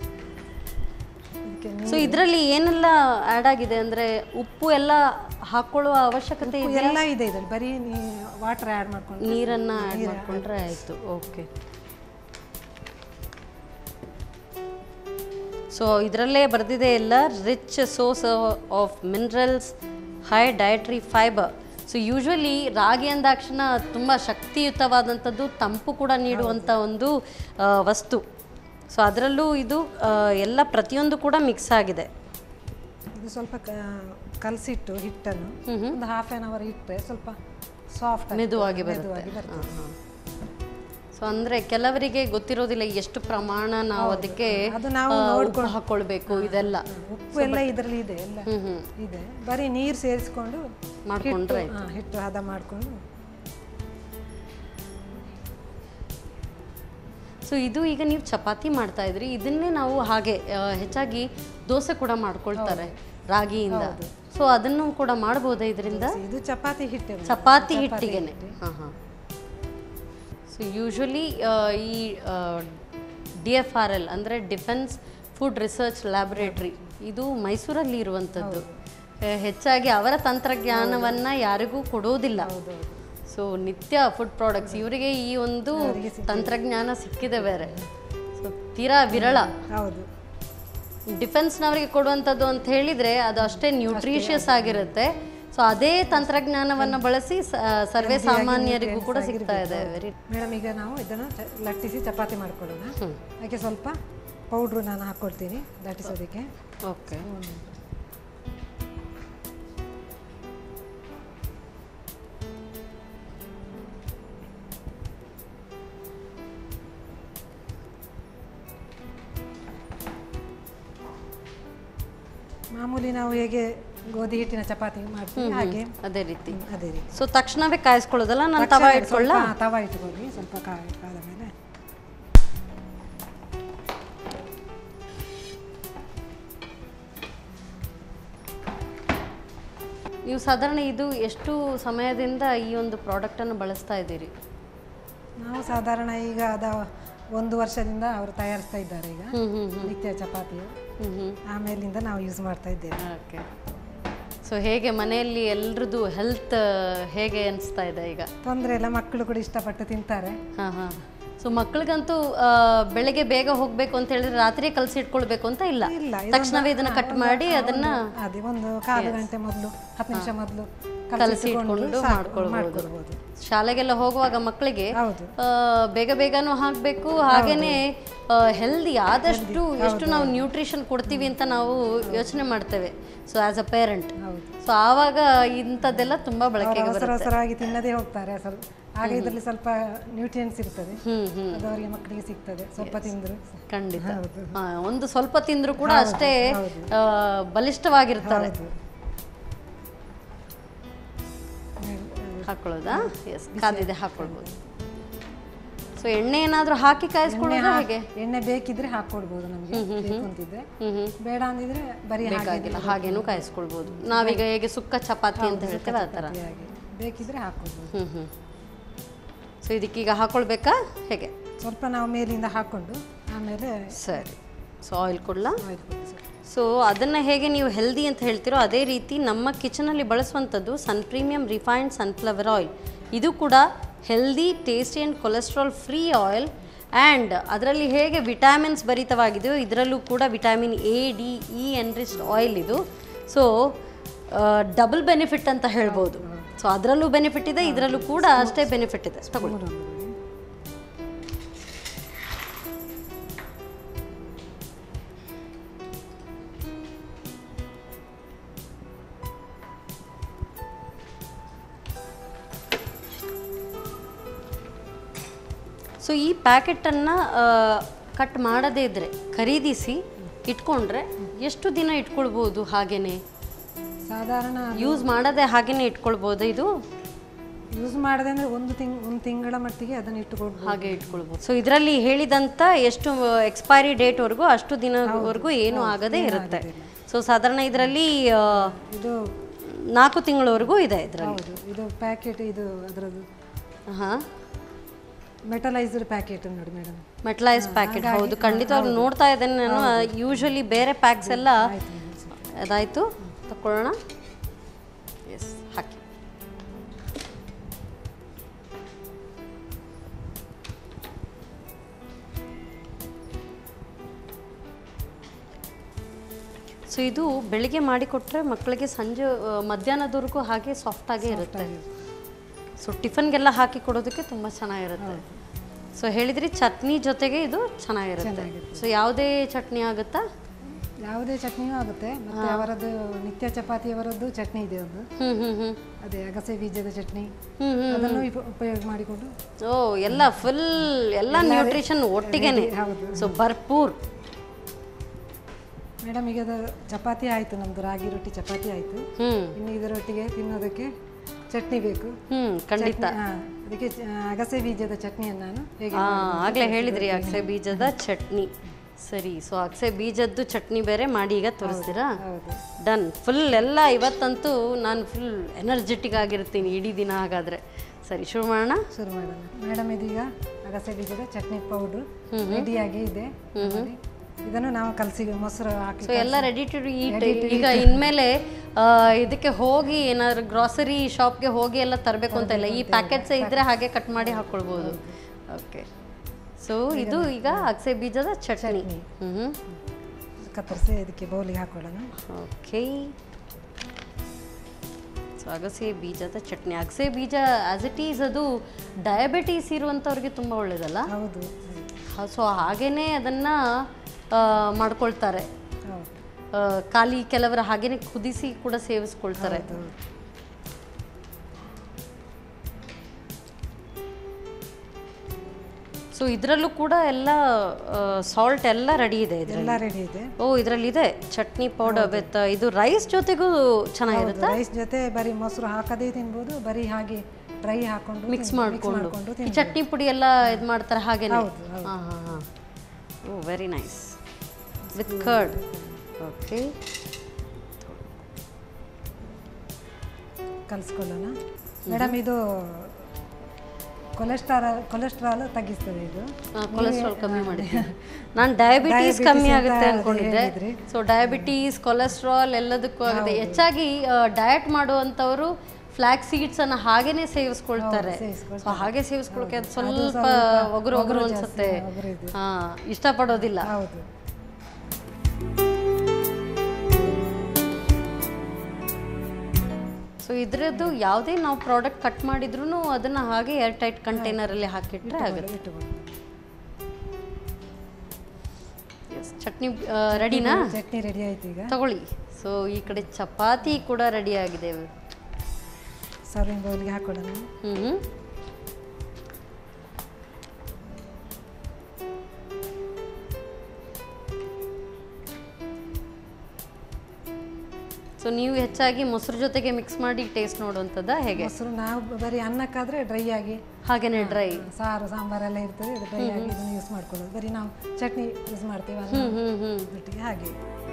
ಇದಕ್ಕೆ ಸೊ ಇದರಲ್ಲಿ ಏನೆಲ್ಲ ಆ್ಯಡ್ ಆಗಿದೆ ಅಂದ್ರೆ ಉಪ್ಪು ಎಲ್ಲ ಹಾಕೊಳ್ಳುವ ಅವಶ್ಯಕತೆ ಇದೆ ಎಲ್ಲ ಇದೆ ಇದರಲ್ಲಿ ಬರೀ ವಾಟರ್ ಆ್ಯಡ್ ಮಾಡ್ಕೊಂಡು ನೀರನ್ನ ಆ್ಯಡ್ ಮಾಡ್ಕೊಂಡ್ರೆ ಆಯ್ತು ಓಕೆ ಸೊ ಇದರಲ್ಲೇ ಬರೆದಿದೆ ಎಲ್ಲ rich source of minerals high dietary fibre so usually ರಾಗಿ ಅಂದಾಕ್ಷಣ ತುಂಬ ಶಕ್ತಿಯುತವಾದಂಥದ್ದು ತಂಪು ಕೂಡ ನೀಡುವಂಥ ಒಂದು ಆ, ವಸ್ತು ಸೊ ಅದರಲ್ಲೂ ಇದು ಆ, ಎಲ್ಲ ಪ್ರತಿಯೊಂದು ಕೂಡ ಮಿಕ್ಸ್ ಆಗಿದೆ ಇದು ಸ್ವಲ್ಪ ಕಲಸಿಟ್ಟು ಹಿಟ್ಟನ್ನು ಒಂದು ಹಾಫ್ ಆನ್ ಅವರ್ ಇಟ್ಟರೆ ಸ್ವಲ್ಪ ಸಾಫ್ಟ್ ಮೆದುವಾಗಿ ಬರುತ್ತೆ ಮೆದುವಾಗಿ ಬರ್ತದೆ ಸೊ ಅಂದ್ರೆ ಕೆಲವರಿಗೆ ಗೊತ್ತಿರೋದಿಲ್ಲ ಎಷ್ಟು ಪ್ರಮಾಣ ನಾವು ಅದಕ್ಕೆ ಅದು ನಾವು ಆ, ಉಪ್ಪು ಹಾಕೊಳ್ಬೇಕು ಇದೆಲ್ಲ ಉಪ್ಪು ಎಲ್ಲ ಇದರಲ್ಲಿ ಇದೆ ಎಲ್ಲ ಇದೆ ಬರೀ ನೀರು ಸೇರಿಸ್ಕೊಂಡು ಮಾಡ್ಕೊಂಡ್ರೆ ಹಿಟ್ಟು ಹಾ, ಹಿಟ್ಟು ಹದ ಮಾಡಿಕೊಂಡು ಸೊ ಇದು ಈಗ ನೀವು ಚಪಾತಿ ಮಾಡ್ತಾ ಇದ್ರಿ ಇದನ್ನೇ ನಾವು ಹಾಗೆ ಆ, ಹೆಚ್ಚಾಗಿ ದೋಸೆ ಕೂಡ ಮಾಡ್ಕೊಳ್ತಾರೆ ರಾಗಿಯಿಂದ ಸೊ ಅದನ್ನು ಕೂಡ ಮಾಡ್ಬೋದಾ ಇದರಿಂದ ಇದು ಚಪಾತಿ ಹಿಟ್ಟೆ ಚಪಾತಿ ಹಿಟ್ಟಿಗೆನೆ ಹಾಂ ಹಾಂ ಸೊ ಯೂಶ್ವಲಿ ಈ ಡಿ ಎಫ್ ಆರ್ ಎಲ್ ಅಂದರೆ ಡಿಫೆನ್ಸ್ ಫುಡ್ ರಿಸರ್ಚ್ ಲ್ಯಾಬೊರೇಟ್ರಿ ಇದು ಮೈಸೂರಲ್ಲಿ ಇರುವಂಥದ್ದು ಆ, ಹೆಚ್ಚಾಗಿ ಅವರ ತಂತ್ರಜ್ಞಾನವನ್ನು ಯಾರಿಗೂ ಕೊಡೋದಿಲ್ಲ ಸೊ ನಿತ್ಯ ಫುಡ್ ಪ್ರಾಡಕ್ಟ್ಸ್ ಇವರಿಗೆ ಈ ಒಂದು ತಂತ್ರಜ್ಞಾನ ಸಿಕ್ಕಿದೆ ಬೇರೆ ಸೊ ತೀರಾ ವಿರಳ ಹೌದು ಡಿಫೆನ್ಸ್ನವರಿಗೆ ಕೊಡುವಂಥದ್ದು ಅಂತ ಹೇಳಿದರೆ ಅದು ಅಷ್ಟೇ ನ್ಯೂಟ್ರಿಷಿಯಸ್ ಆಗಿರುತ್ತೆ ಸೊ ಅದೇ ತಂತ್ರಜ್ಞಾನವನ್ನು ಬಳಸಿ ಸ- ಸರ್ವೇ ಸಾಮಾನ್ಯರಿಗೂ ಕೂಡ ಸಿಗ್ತಾ ಇದೆ ವೆರಿ ಮೇಡಮ್ ಈಗ ನಾವು ಇದನ್ನು ಚ- ಲಟ್ಟಿಸಿ ಚಪಾತಿ ಮಾಡ್ಕೊಳ್ಳೋಣ ಅದಕ್ಕೆ ಸ್ವಲ್ಪ ಪೌಡ್ರು ನಾನು ಹಾಕ್ಕೊಳ್ತೀನಿ ಲಟ್ಟಿಸೋದಕ್ಕೆ ಓಕೆ ಮಾಮೂಲಿ ನಾವು ಹೇಗೆ ಗೋಧಿ ಹಿಟ್ಟಿನ ಚಪಾತಿ ಮಾಡ್ತೀವಿ ಹಾಗೆ ಅದೇ ರೀತಿ ಹ್ಮ್, ಅದೇ ರೀತಿ ಸೊ ತಕ್ಷಣವೇ ಕಾಯಿಸ್ಕೊಳ್ಳೋದಲ್ಲ ನಾನು ತವಾ ತಕ್ಷಣ ಇಟ್ಕೊಳ್ಳ ಸ್ವಲ್ಪ- ಹಾ, ತವಾ ಇಟ್ಕೊಳ್ಳಿ ಸ್ವಲ್ಪ ಕಾಯಿ ಕಾದ ಮೇಲೆ ನೀವು ಸಾಧಾರಣ ಇದು ಎಷ್ಟು ಸಮಯದಿಂದ ಈ ಒಂದು ಪ್ರಾಡಕ್ಟನ್ನು ಬಳಸ್ತಾ ಇದ್ದೀರಿ ನಾವು ಸಾಧಾರಣ ಈಗ ಅದ ಒಂದು ವರ್ಷದಿಂದ ಅವರು ತಯಾರಿಸ್ತಾ ಇದ್ದಾರೆ ಈಗ ಹ್ಮ್ ಹ್ಮ್ ನಿತ್ಯ ಚಪಾತಿಯು ಹ್ಮ್ ಹ್ಮ್ ಆಮೇಲಿಂದ ನಾವು ಯೂಸ್ ಮಾಡ್ತಾ ಇದ್ದೇವೆ ಓಕೆ ಸೊ ಹೇಗೆ ಮನೆಯಲ್ಲಿ ಎಲ್ರದ್ದು ಹೆಲ್ತ್ ಹೇಗೆ ಅನಿಸ್ತಾ ಇದೆ ಈಗ ತೊಂದರೆ ಇಲ್ಲ ಮಕ್ಕಳು ಕೂಡ ಇಷ್ಟಪಟ್ಟು ತಿಂತಾರೆ ಹಾಂ ಹಾಂ ಸೊ ಮಕ್ಕಳಿಗಂತೂ ಆ, ಬೆಳಗ್ಗೆ ಬೇಗ ಹೋಗಬೇಕು ಅಂತ ಹೇಳಿದ್ರೆ ರಾತ್ರಿ ಕಲಸಿ ಇಟ್ಕೊಳ್ಬೇಕು ಅಂತ ಇಲ್ಲ ಇಲ್ಲ ತಕ್ಷಣವೇ ಇದನ್ನ ಕಟ್ ಮಾಡಿ ಅದನ್ನ ಅದೇ ಒಂದು ಕಾಲು ಗಂಟೆ ಮೊದಲು ಹತ್ತು ನಿಮಿಷ ಮೊದಲು ಕಲಸಿ ಇಟ್ಕೊಂಡು ಮಾಡ್ಕೊಳ್ಬೋದು ಶಾಲೆಗೆಲ್ಲ ಹೋಗುವಾಗ ಮಕ್ಕಳಿಗೆ ಹೌದು ಆ, ಬೇಗ ಬೇಗನೂ ಹಾಕಬೇಕು ಹಾಗೇನೆ ಹೆಲ್ದಿ ಆದಷ್ಟು ಎಷ್ಟು ನಾವು ನ್ಯೂಟ್ರಿಷನ್ ಕೊಡ್ತೀವಿ ಅಂತ ನಾವು ಯೋಚನೆ ಮಾಡ್ತೇವೆ so as a parent so ಆವಾಗ ಇಂಥದ್ದೆಲ್ಲ ತುಂಬಾ ಬಳಕೆಗೆ ಅವಸರ ಬರುತ್ತೆ ಅವಸರವಾಗಿ ತಿನ್ನದೇ ಹೋಗ್ತಾರೆ ಸ್ವಲ್ಪ ಆಗ ಇದರಲ್ಲಿ ಸ್ವಲ್ಪ ನ್ಯೂಟ್ರಿಯನ್ಸ್ ಇರ್ತದೆ ಹ್ಮ್ ಹ್ಮ್ ಅದು ಅವರಿಗೆ ಮಕ್ಕಳಿಗೆ ಸಿಗ್ತದೆ ಸ್ವಲ್ಪ ತಿಂದ್ರು ಖಂಡಿತ ಹಾ, ಒಂದು ಸ್ವಲ್ಪ ತಿಂದ್ರು ಕೂಡ ಅಷ್ಟೇ ಆ, ಬಲಿಷ್ಠವಾಗಿರ್ತಾರೆ ಹಾಕೊಳ್ಳೋದಾ ಎಸ್ ಕಾದಿದೆ ಹಾಕೊಳ್ಬೋದು ಸೊ ಎಣ್ಣೆ ಏನಾದ್ರೂ ಹಾಕಿ ಕಾಯಿಸ್ಕೊಳ್ಳೋದು ಹೇಗೆ ಎಣ್ಣೆ ಬೇಕಿದ್ರೆ ಹಾಕೊಡ್ಬೋದು ನಮಗೆ ಬೇಕು ಅಂತಿದ್ರೆ ಹ್ಮ್ ಹ್ಮ್ ಬೇಡ ಅಂದಿದ್ರೆ ಬರೀ ಹಾಗೆ ಬೇಕಾಗಿಲ್ಲ ಹಾಗೇನು ಕಾಯಿಸ್ಕೊಳ್ಬೋದು ನಾವೀಗ ಹೇಗೆ ಸುಕ್ಕ ಚಪಾತಿ ಅಂತ ಹೇಳ್ತೇವೆ ಆ ಥರ ಹಾಗೆ ಬೇಕಿದ್ರೆ ಹಾಕೊಡ್ಬೋದು ಹ್ಮ್ ಹ್ಮ್ ಸೊ ಇದಕ್ಕೀಗ ಹಾಕೊಳ್ಬೇಕಾ ಹೇಗೆ ಸ್ವಲ್ಪ ನಾವು ಮೇಲಿಂದ ಹಾಕೊಂಡು ಆಮೇಲೆ ಸರಿ ಸೊ ಆಯಿಲ್ ಕೊಡ್ಲಾ ಆಯಿಲ್ ಕೊಡಿ ಸರ್ ಸೊ ಅದನ್ನು ಹೇಗೆ ನೀವು ಹೆಲ್ದಿ ಅಂತ ಹೇಳ್ತೀರೋ ಅದೇ ರೀತಿ ನಮ್ಮ ಕಿಚನಲ್ಲಿ ಬಳಸುವಂಥದ್ದು Sun Premium refined sunflower oil ಇದು ಕೂಡ healthy tasty and cholesterol free oil and ಅದರಲ್ಲಿ ಹೇಗೆ ವಿಟಾಮಿನ್ಸ್ ಭರಿತವಾಗಿದೆಯೋ ಇದರಲ್ಲೂ ಕೂಡ vitamin A D E enriched oil ಇದು ಸೊ ಡಬಲ್ ಬೆನಿಫಿಟ್ ಅಂತ ಹೇಳ್ಬೋದು ಸೊ ಅದರಲ್ಲೂ ಬೆನಿಫಿಟ್ ಇದೆ ಇದರಲ್ಲೂ ಕೂಡ ಅಷ್ಟೇ ಬೆನಿಫಿಟ್ ಇದೆ ತಗೊಳ್ಳಿ ಮೂರೊಂದು ನೋಡಿ. ಸೊ ಈ ಪ್ಯಾಕೆಟನ್ನು ಕಟ್ ಮಾಡದೇ ಇದ್ದರೆ ಖರೀದಿಸಿ ಇಟ್ಕೊಂಡ್ರೆ ಎಷ್ಟು ದಿನ ಇಟ್ಕೊಳ್ಬೋದು ಹಾಗೇನೆ ಸಾಧಾರಣ ಯೂಸ್ ಮಾಡದೆ ಹಾಗೇನೆ ಇಟ್ಕೊಳ್ಬೋದು ಇದು ಯೂಸ್ ಮಾಡದೆ ಅಂದ್ರೆ ಒಂದು ತಿಂಗ್ ಒಂದು ತಿಂಗಳ ಮಟ್ಟಿಗೆ ಅದನ್ನು ಇಟ್ಟುಕೊಡ್ಬೋದು ಹಾಗೆ ಇಟ್ಕೊಳ್ಬೋದು ಸೊ ಇದರಲ್ಲಿ ಹೇಳಿದಂಥ ಎಷ್ಟು ಎಕ್ಸ್ಪೈರಿ ಡೇಟ್ವರೆಗೂ ಅಷ್ಟು ದಿನವರೆಗೂ ಏನೂ ಆಗದೇ ಇರುತ್ತೆ ಸೊ ಸಾಧಾರಣ ಇದರಲ್ಲಿ ಇದು ನಾಲ್ಕು ತಿಂಗಳವರೆಗೂ ಇದೆ ಇದರಲ್ಲಿ ಹೌದು ಇದು ಪ್ಯಾಕೆಟ್ ಇದು ಅದರದ್ದು ಹಾಂ ಮೆಟಲೈಸ್ಡ್ ಪ್ಯಾಕೆಟ್ ನೋಡಿ ಮೇಡಮ್ ಮೆಟ್ಲೈಸ್ ಪ್ಯಾಕೆಟ್ ಹೌದು ಖಂಡಿತವಾಗ್ಲೂ ನೋಡ್ತಾ ಇದ್ದೇನೆ ನಾನು ಯೂಶಲಿ ಬೇರೆ ಪ್ಯಾಕ್ಸ್ ಎಲ್ಲ ಅದಾಯಿತು ತಗೊಳ್ಳೋಣ ಎಸ್ ಹಾಕಿ ಸೊ ಇದು ಬೆಳಿಗ್ಗೆ ಮಾಡಿಕೊಟ್ರೆ ಮಕ್ಕಳಿಗೆ ಸಂಜೆ ಆ, ಮಧ್ಯಾಹ್ನದವರೆಗೂ ಹಾಗೆ ಸಾಫ್ಟಾಗೇ ಇರುತ್ತೆ ಸೊ ಟಿಫನ್ಗೆಲ್ಲ ಹಾಕಿ ಕೊಡೋದಕ್ಕೆ ತುಂಬ ಚೆನ್ನಾಗಿರುತ್ತೆ ಸೊ ಹೇಳಿದ್ರಿ ಚಟ್ನಿ ಜೊತೆಗೆ ಇದು ಚೆನ್ನಾಗಿರುತ್ತೆ ಸೊ ಯಾವುದೇ ಚಟ್ನಿ ಆಗುತ್ತಾ ಯಾವುದೇ ಚಟ್ನಿಯೂ ಆಗುತ್ತೆ ಮತ್ತೆ ಅವರದ್ದು ನಿತ್ಯ ಚಪಾತಿಯವರದ್ದು ಚಟ್ನಿ ಇದೆ ಒಂದು ಹ್ಞೂ ಹ್ಞೂ ಹ್ಞೂ ಅದೇ ಅಗಸೆ ಬೀಜದ ಚಟ್ನಿ ಹ್ಞೂ ಹ್ಞೂ ಅದನ್ನು ಉಪ- ಉಪಯೋಗ ಮಾಡಿಕೊಂಡು ಓ ಎಲ್ಲ ಫುಲ್ ಎಲ್ಲ ನ್ಯೂಟ್ರಿಷನ್ ಒಟ್ಟಿಗೆನೆ ಹೌದು. ಸೊ ಭರ್ಪೂರ್ ಮೇಡಮ್ ಈಗ ಅದು ಚಪಾತಿ ಆಯಿತು ನಮ್ಮದು ರಾಗಿ ರೊಟ್ಟಿ ಚಪಾತಿ ಆಯಿತು ಹ್ಞೂ ಇನ್ನು ಇದರೊಟ್ಟಿಗೆ ತಿನ್ನೋದಕ್ಕೆ ಚಟ್ನಿ ಬೇಕು ಹ್ಞೂ ಖಂಡಿತ ಹಾ, ಅದಕ್ಕೆ ಚ- ಅಗಸೆ ಬೀಜದ ಚಟ್ನಿಯನ್ನು ನಾನು ಹೇಗೆ ಹಾಂ ಆಗಲೇ ಹೇಳಿದ್ರಿ ಅಗಸೆ ಬೀಜದ ಚಟ್ನಿ ಸರಿ ಸೊ ಅಗಸೆ ಬೀಜದ್ದು ಚಟ್ನಿ ಬೇರೆ ಮಾಡಿ ಈಗ ತೋರಿಸ್ತೀರಾ ಹೌದು ಡನ್ ಫುಲ್ ಎಲ್ಲ ಇವತ್ತಂತೂ ನಾನು ಫುಲ್ ಎನರ್ಜೆಟಿಕ್ ಆಗಿರ್ತೀನಿ ಇಡೀ ದಿನ ಹಾಗಾದರೆ ಸರಿ ಶುರು ಮಾಡೋಣ ಶುರು ಮಾಡೋಣ ಮೇಡಮ್ ಇದೀಗ ಅಗಸೆ ಬೀಜದ ಚಟ್ನಿ ಪೌಡ್ರು ರೆಡಿಯಾಗಿ ಇದೆ ನೋಡಿ. ಇದನ್ನು ನಾವು ಕಲಸಿ ಮೊಸರು ಹಾಕಿ ಸೊ ಎಲ್ಲ ರೆಡಿ ಟು ಈಟ್ ಈಗ ಇನ್ಮೇಲೆ ಆ, ಇದಕ್ಕೆ ಹೋಗಿ ಏನಾದ್ರು ಗ್ರಾಸರಿ ಶಾಪ್ಗೆ ಹೋಗಿ ಎಲ್ಲ ತರಬೇಕು ಅಂತ ಇಲ್ಲ ಈ ಪ್ಯಾಕೆಟ್ಸ್ ಇದ್ರೆ ಹಾಗೆ ಕಟ್ ಮಾಡಿ ಹಾಕೊಳ್ಬೋದು ಓಕೆ ಸೊ ಇದು ಈಗ ಅಗಸೆ ಬೀಜದ ಚಟ್ನಿ ಹ್ಞೂ ಕತ್ತರಿಸಿ ಇದಕ್ಕೆ ಬೌಲಿಗೆ ಹಾಕೊಳ್ಳೋಣ ಓಕೆ ಸೊ ಅಗಸೆ ಬೀಜದ ಚಟ್ನಿ ಅಗಸೆ ಬೀಜ ಆಸ್ ಇಟ್ ಈಸ್ ಅದು ಡಯಾಬಿಟೀಸ್ ಇರುವಂಥವ್ರಿಗೆ ತುಂಬ ಒಳ್ಳೇದಲ್ಲ ಹೌದು ಸೊ ಹಾಗೇನೆ ಅದನ್ನು ಮಾಡ್ಕೊಳ್ತಾರೆ ಹೌದು ಆ, ಖಾಲಿ ಕೆಲವರು ಹಾಗೇನೆ ಕುದಿಸಿ ಕೂಡ ಸೇವಿಸ್ಕೊಳ್ತಾರೆ ಸೊ ಇದರಲ್ಲೂ ಕೂಡ ಎಲ್ಲ ಸಾಲ್ಟ್ ಎಲ್ಲ ರೆಡಿ ಇದೆ ಇದರಲ್ಲಿ ಎಲ್ಲ ರೆಡಿ ಇದೆ ಓ ಇದರಲ್ಲಿ ಇದೆ ಚಟ್ನಿ ಪೌಡರ್ ವಿತ್ ಇದು ರೈಸ್ ಜೊತೆಗೂ ಚೆನ್ನಾಗಿರುತ್ತೆ ರೈಸ್ ಜೊತೆ ಬರೀ ಮೊಸರು ಹಾಕದೇ ತಿನ್ಬೋದು ಬರೀ ಹಾಗೆ ಡ್ರೈ ಹಾಕೊಂಡು ಮಿಕ್ಸ್ ತಿನ್- ಮಾಡಿಕೊಂಡು ಮಾಡ್ಕೊಂಡು ಈ ಚಟ್ನಿ ಪುಡಿ ಎಲ್ಲ ಇದು ಮಾಡ್ತಾರೆ ಹಾಗೇನೆ ಹೌದು, ಹೌದು. ಹಾಂ ಹಾಂ ಹಾಂ ಓ very nice with curd okay ಕಲಿಸ್ಕೊಳ್ಳೋಣ ಮೇಡಮ್ ಇದು ಕೊಲೆಸ್ಟ್ರಾಲ್ ಕೊಲೆಸ್ಟ್ರಾಲ್ ತಗ್ಗಿಸ್ತದೆ ಇದು ಕೊಲೆಸ್ಟ್ರಾಲ್ ಕಮ್ಮಿ ಮಾಡಿದ್ದೆ ನಾನು ಡಯಾಬಿಟೀಸ್ ಕಮ್ಮಿ ಆಗುತ್ತೆ ಅನ್ಕೊಂಡಿದ್ದೆ ಹೇಳಿದ್ರಿ. ಸೊ ಡಯಾಬಿಟೀಸ್ ಕೊಲೆಸ್ಟ್ರಾಲ್ ಎಲ್ಲದಕ್ಕೂ ಆಗುತ್ತೆ ಹೆಚ್ಚಾಗಿ ಡಯಟ್ ಮಾಡುವಂಥವ್ರು ಫ್ಲಾಕ್ ಸೀಡ್ಸ್ ಅನ್ನ ಹಾಗೇನೆ ಸೇವಿಸ್ಕೊಳ್ತಾರೆ ಸೇವಿಸ್ಕೊಳ್ತಾರೆ. ಸೊ ಹಾಗೆ ಸೇವಿಸ್ಕೊಳಕ್ಕೆ ಅದು ಸ್ವಲ್ಪ ಒಗರು ಒಗರು ಅನ್ಸುತ್ತೆ ಒಗರು ಇದೆ. ಹಾ ಇಷ್ಟಪಡೋದಿಲ್ಲ ಹೌದು ಸೊ ಇದರದ್ದು ಯಾವುದೇ ನಾವು ಪ್ರಾಡಕ್ಟ್ ಕಟ್ ಮಾಡಿದ್ರು ಅದನ್ನ ಹಾಗೆ ಏರ್ ಟೈಟ್ ಕಂಟೈನರಲ್ಲಿ ಹಾಕಿಟ್ರೆ ಆಗುತ್ತೆ ಇಟ್ಟುಕೊಂಡು Yes, ಚಟ್ನಿ ರೆಡಿನಾ ಚಟ್ನಿ ರೆಡಿ ಆಯ್ತು ಈಗ ತಗೊಳ್ಳಿ ಸೊ ಈ ಕಡೆ ಚಪಾತಿ ಕೂಡ ರೆಡಿ ಆಗಿದೆ ಸರ್ವಿಂಗ್ ಬೌಲ್ಗೆ ಹಾಕೊಳ್ಳೋಣ ಹ್ಮ್ ಸೊ ನೀವು ಹೆಚ್ಚಾಗಿ ಮೊಸರು ಜೊತೆಗೆ ಮಿಕ್ಸ್ ಮಾಡಿ ಟೇಸ್ಟ್ ನೋಡುವಂಥದ್ದಾ ಹೇಗೆ ಮೊಸರು ನಾವು ಬರೀ ಅನ್ನಕ್ಕಾದ್ರೆ ಡ್ರೈ ಆಗಿ ಹಾಗೇನೆ ಡ್ರೈ ಸಾರು ಸಾಂಬಾರೆಲ್ಲ ಇರ್ತದೆ ಅದು ಡ್ರೈ ಆಗಿ ಇದನ್ನು ಯೂಸ್ ಮಾಡ್ಕೊಳ್ಳೋದು ಬರೀ ನಾವು ಚಟ್ನಿ ಯೂಸ್ ಮಾಡ್ತೀವಿ ಅನ್ನ ಹ್ಮ್ ಹ್ಮ್ ಹ್ಮ್ ಒಟ್ಟಿಗೆ ಹಾಗೆ